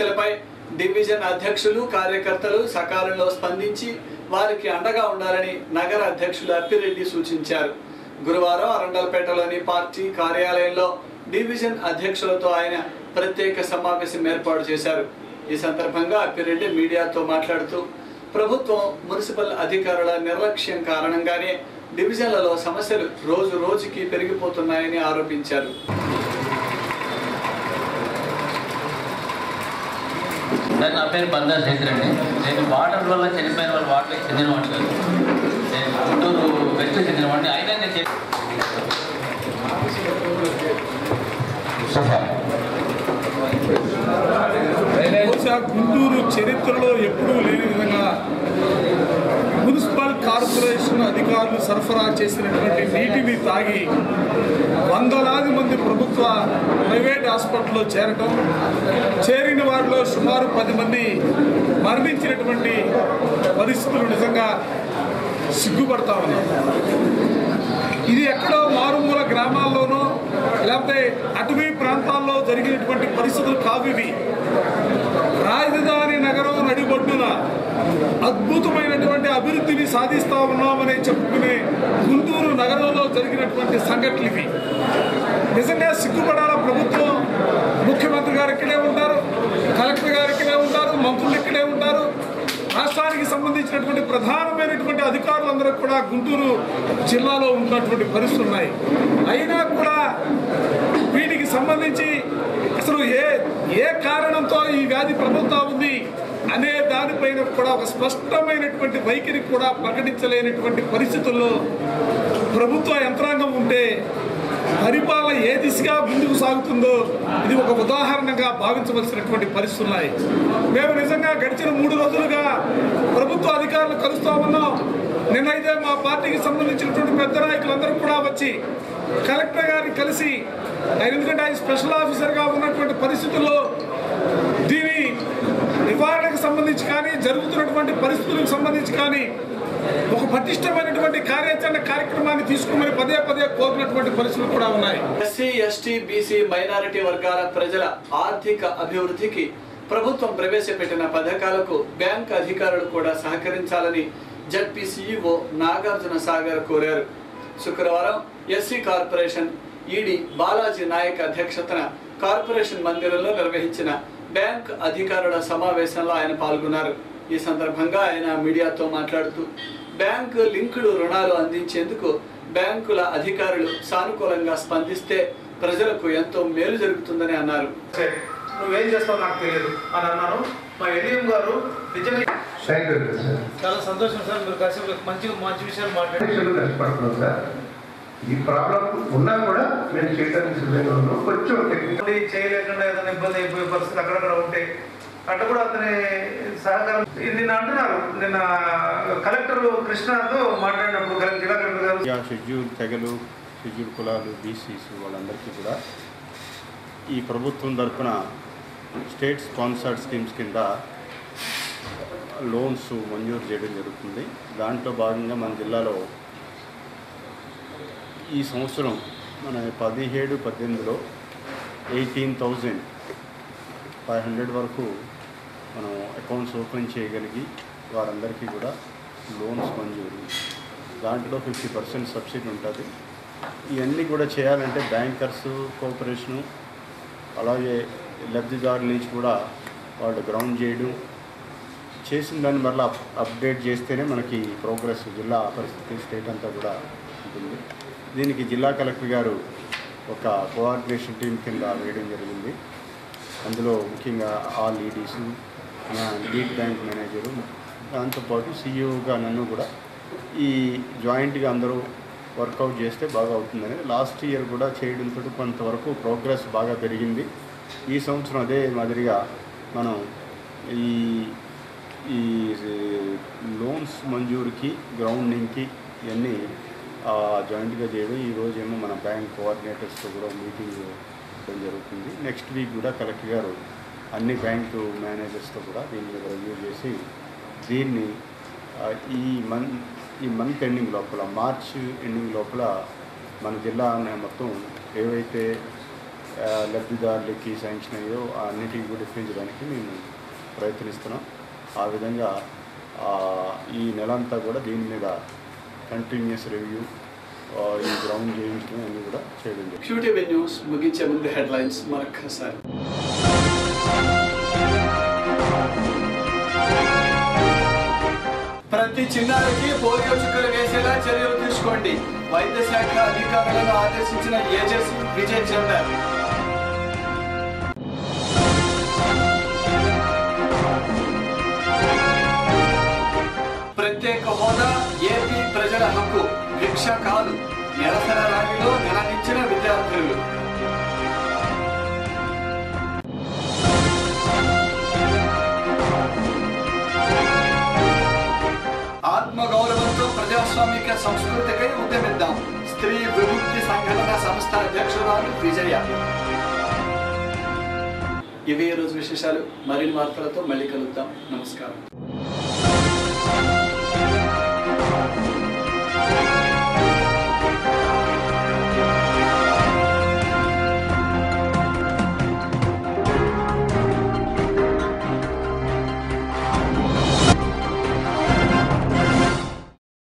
సమస్యలపై డివిజన్ అధ్యక్షులు కార్యకర్తలు సకాలంలో స్పందించి వారికి అండగా ఉండాలని నగర అధ్యక్షులు అప్పిరెడ్డి సూచించారు గురువారం అరండల్పేటలోని పార్టీ కార్యాలయంలో డివిజన్ అధ్యక్షులతో ఆయన ప్రత్యేక సమావేశం ఏర్పాటు చేశారు ఈ సందర్భంగా అప్పిరెడ్డి మీడియాతో మాట్లాడుతూ ప్రభుత్వం మున్సిపల్ అధికారుల నిర్లక్ష్యం కారణంగానే డివిజన్లలో సమస్యలు రోజు రోజుకి పెరిగిపోతున్నాయని ఆరోపించారు సార్ నా పేరు బందా శేఖర్ అండి నేను వాటర్ వల్ల చనిపోయిన వాళ్ళ వాటర్కి చెందిన వాడిని కాదు నేను గుంటూరు వెస్ట్ చెందిన వాడిని అయినా నేను చెప్పి బహుశా గుంటూరు చరిత్రలో ఎప్పుడూ లేని విధంగా మున్సిపల్ కార్పొరేషన్ అధికారులు సరఫరా చేసినటువంటి నీటిని తాగి వందలాది మంది ప్రభుత్వ ప్రైవేట్ హాస్పిటల్లో చేరటం చేరిన వారిలో సుమారు పది మంది మరణించినటువంటి పరిస్థితులు నిజంగా సిగ్గుపడతా ఉన్నాయి ఇది ఎక్కడో మారుమూల గ్రామాల్లోనో లేకపోతే అటవీ ప్రాంతాల్లో జరిగినటువంటి పరిస్థితులు కావు ఇవి రాజధాని నగరం నడిబొడ్డున అద్భుతమైనటువంటి అభివృద్ధిని సాధిస్తా ఉన్నామని చెప్పుకునే గుంటూరు నగరంలో జరిగినటువంటి సంఘటనలు ఇవి నిజంగా సిగ్గుపడాల ప్రభుత్వం ముఖ్యమంత్రి గారు ఇక్కడే ఉంటారు కలెక్టర్ గారు ఇక్కడే ఉంటారు మంత్రులు ఇక్కడే ఉంటారు రాష్ట్రానికి సంబంధించినటువంటి ప్రధానమైనటువంటి అధికారులందరూ కూడా గుంటూరు జిల్లాలో ఉన్నటువంటి పరిస్థితులు ఉన్నాయి అయినా కూడా వీటికి సంబంధించి అసలు ఏ ఏ కారణంతో ఈ వ్యాధి ప్రబలుతా ఉంది అనే దానిపైన కూడా ఒక స్పష్టమైనటువంటి వైఖరి కూడా ప్రకటించలేనటువంటి పరిస్థితుల్లో ప్రభుత్వ యంత్రాంగం ఉంటే పరిపాలన ఏ దిశగా ముందుకు సాగుతుందో ఇది ఒక ఉదాహరణగా భావించవలసినటువంటి పరిస్థితులు ఉన్నాయి మేము నిజంగా గడిచిన మూడు రోజులుగా ప్రభుత్వ అధికారులు కలుస్తా ఉన్నాం నిన్నైతే మా పార్టీకి సంబంధించినటువంటి పెద్ద నాయకులందరూ కూడా వచ్చి కలెక్టర్ గారిని కలిసి ఆయన ఎందుకంటే ఆయన స్పెషల్ ఆఫీసర్గా ఉన్నటువంటి పరిస్థితుల్లో దీని నివారణకు సంబంధించి కానీ జరుగుతున్నటువంటి పరిస్థితులకు సంబంధించి కానీ ఒక పటిష్టమైనటువంటి కార్యాచరణ కార్యక్రమాన్ని తీసుకోమని పదే పదే కోరినటువంటి పరిస్థితులు కూడా ఉన్నాయి ఎస్సీ ఎస్టీ బీసీ మైనారిటీ వర్గాల ప్రజల ఆర్థిక అభివృద్ధికి ప్రభుత్వం ప్రవేశపెట్టిన పథకాలకు బ్యాంక్ అధికారులు కూడా సహకరించాలని జడ్పీ సీఈఓ నాగార్జున సాగర్ కోరారు శుక్రవారం SC corporation ED Balaji Nayak అధ్యక్షతన కార్పొరేషన్ మందిరంలో నిర్వహించిన బ్యాంక్ అధికారుల సమావేశంలో ఆయన పాల్గొన్నారు ఈ సందర్భంగా ఆయన మీడియాతో మాట్లాడుతూ బ్యాంకు లింకుడు రుణాలు అందించేందుకు బ్యాంకుల అధికారులు సానుకూలంగా స్పందిస్తే ప్రజలకు ఎంతో మేలు జరుగుతుందని అన్నారు సరే, నువ్వేం చేస్తావు నాకు తెలియదు అని అన్నాను మా ఎడిఎం గారు నిజంగా థ్యాంక్ యూ సార్ చాలా సంతోషం సార్ మీరు కాసేపు మంచి మంచి విషయాలు మాట్లాడి విషయంలో కష్టపడుతున్నాం సార్ ఈ ప్రాబ్లం ఉన్నా కూడా మేము చేయడానికి సిద్ధంగా ఉన్నాం కొంచెం టెక్నికల్ ఉండి చేయలేకుండా ఏదైనా ఇబ్బంది అయిపోయే పరిస్థితి అక్కడక్కడ ఉంటాయి అట్లా కూడా అతని సహకారం ఇది నిన్న అంటున్నారు నిన్న కలెక్టర్ కృష్ణతో మాట్లాడినప్పుడు కలెక్టర్ జిల్లా కలెక్టర్ గారు యా షెడ్యూల్ తెగలు షెడ్యూల్ కులాలు బీసీస్ వాళ్ళందరికీ కూడా ఈ ప్రభుత్వం తరఫున స్టేట్ స్పాన్సర్డ్ స్కీమ్స్ కింద లోన్స్ మంజూరు చేయడం జరుగుతుంది దాంట్లో భాగంగా మన జిల్లాలో ఈ సంవత్సరం మన పదిహేడు పద్దెనిమిదిలో ఎయిటీన్ థౌజండ్ ఫైవ్ హండ్రెడ్ వరకు మనం అకౌంట్స్ ఓపెన్ చేయగలిగి వారందరికీ కూడా లోన్స్ మంజూరు దాంట్లో ఫిఫ్టీ పర్సెంట్ సబ్సిడీ ఉంటుంది ఇవన్నీ కూడా చేయాలంటే బ్యాంకర్స్ కోఆపరేషను అలాగే లబ్ధిదారుల నుంచి కూడా వాళ్ళు గ్రౌండ్ చేయడం చేసిన దాన్ని మళ్ళీ అప్ అప్డేట్ చేస్తేనే మనకి ప్రోగ్రెస్ జిల్లా పరిస్థితి స్టేట్ అంతా కూడా ఉంటుంది దీనికి జిల్లా కలెక్టర్ గారు ఒక కోఆర్డినేషన్ టీం కింద వేయడం జరిగింది అందులో ముఖ్యంగా all EDs lead bank manager దాంతోపాటు సీఈఓగా నన్ను కూడా ఈ జాయింట్గా అందరూ వర్కౌట్ చేస్తే బాగా అవుతుందని లాస్ట్ ఇయర్ కూడా చేయడంతో కొంతవరకు ప్రోగ్రెస్ బాగా పెరిగింది ఈ సంవత్సరం అదే మాదిరిగా మనం ఈ ఈ లోన్స్ మంజూరుకి గ్రౌండింగ్కి ఇవన్నీ జాయింట్గా చేయడం ఈ రోజు ఏమో మన బ్యాంక్ కోఆర్డినేటర్స్తో కూడా మీటింగ్ పెట్టడం జరుగుతుంది నెక్స్ట్ వీక్ కూడా కలెక్టర్ గారు అన్ని బ్యాంకు మేనేజర్స్తో కూడా దీని మీద రివ్యూ చేసి దీన్ని ఆ, ఈ మంత్ ఈ మంత్ ఎండింగ్ లోపల మార్చ్ ఎండింగ్ లోపల మన జిల్లా మొత్తం ఏవైతే ఆ, లబ్ధిదారులకి శాంక్షన్ అయ్యో అన్నిటికీ కూడా ఇప్పించడానికి మేము ప్రయత్నిస్తున్నాం ఆ విధంగా ఆ, ఈ నెలంతా కూడా దీని మీద కంటిన్యూస్ రివ్యూ ఈ గ్రౌండ్ చేయించడం అన్నీ కూడా చేయడం జరిగింది క్యూటీవీ న్యూస్ ముగించే ముందు హెడ్లైన్స్ మరొక్కసారి ప్రతి చిన్నారికి పోలియో చుక్కలు వేసేలా చర్యలు తీసుకోండి వైద్య శాఖ అధికారులను ఆదేశించిన ఏజెస్ విజయ్ చందర్ ప్రత్యేక హోదా ఏపీ ప్రజల హక్కు భిక్ష కాదు నిరసన ర్యాలీలో నిలదించిన విద్యార్థులు ఆత్మగౌరవంతో ప్రజాస్వామిక సంస్కృతికై ఉద్యమిద్దాం స్త్రీ విముక్తి సంఘటన సంస్థ అధ్యక్షురాలు విజయ ఇవే ఈ రోజు విశేషాలు మరిన్ని వార్తలతో మళ్ళీ కలుద్దాం నమస్కారం